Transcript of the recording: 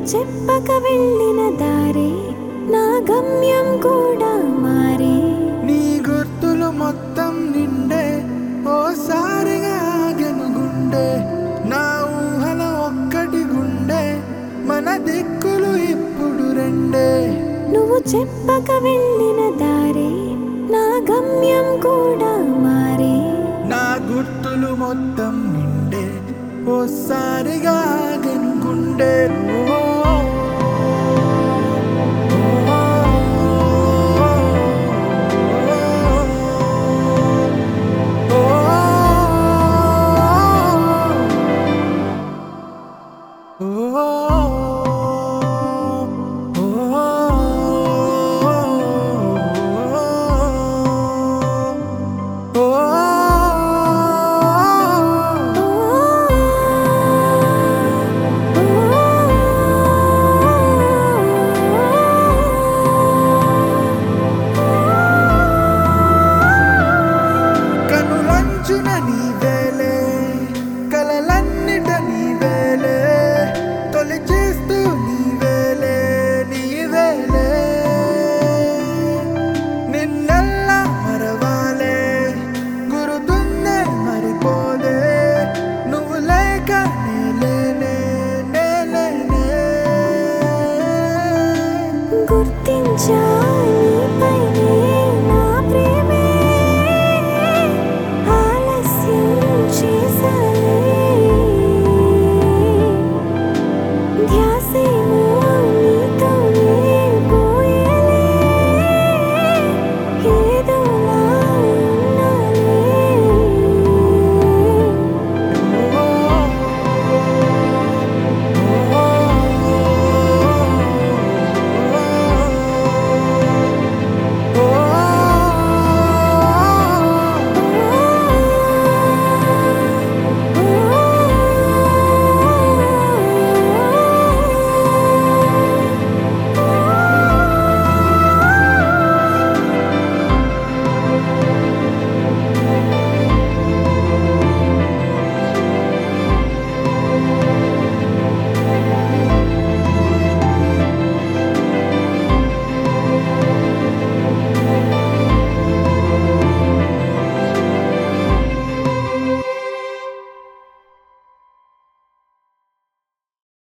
చెప్పక వెళ్ళిన దారే నా గమ్యం కూడా మారే నీ గుర్తులు మొత్తం నిండే ఓసారిగా ఆగెను గుండె నా ఊహల ఒక్కటి గుండె మన దిక్కులు ఇప్పుడు రెండే నువ్వు చెప్పక వెళ్ళిన దారే నా గమ్యం కూడా మారే నా గుర్తులు మొత్తం నిండే ఓసారిగా ఆగెను గుండె ఓ, ఓ, ఓ, కనులంచున నీవేలే కలలన్నిట నీవేలే తొలి చేస్తూ నీవేలే నీవేలే నిన్నెల్లా మరవాలే గురుతుందే మరిపోదే నువ్వు లేక నేలేనే నేలేనే గుర్తించా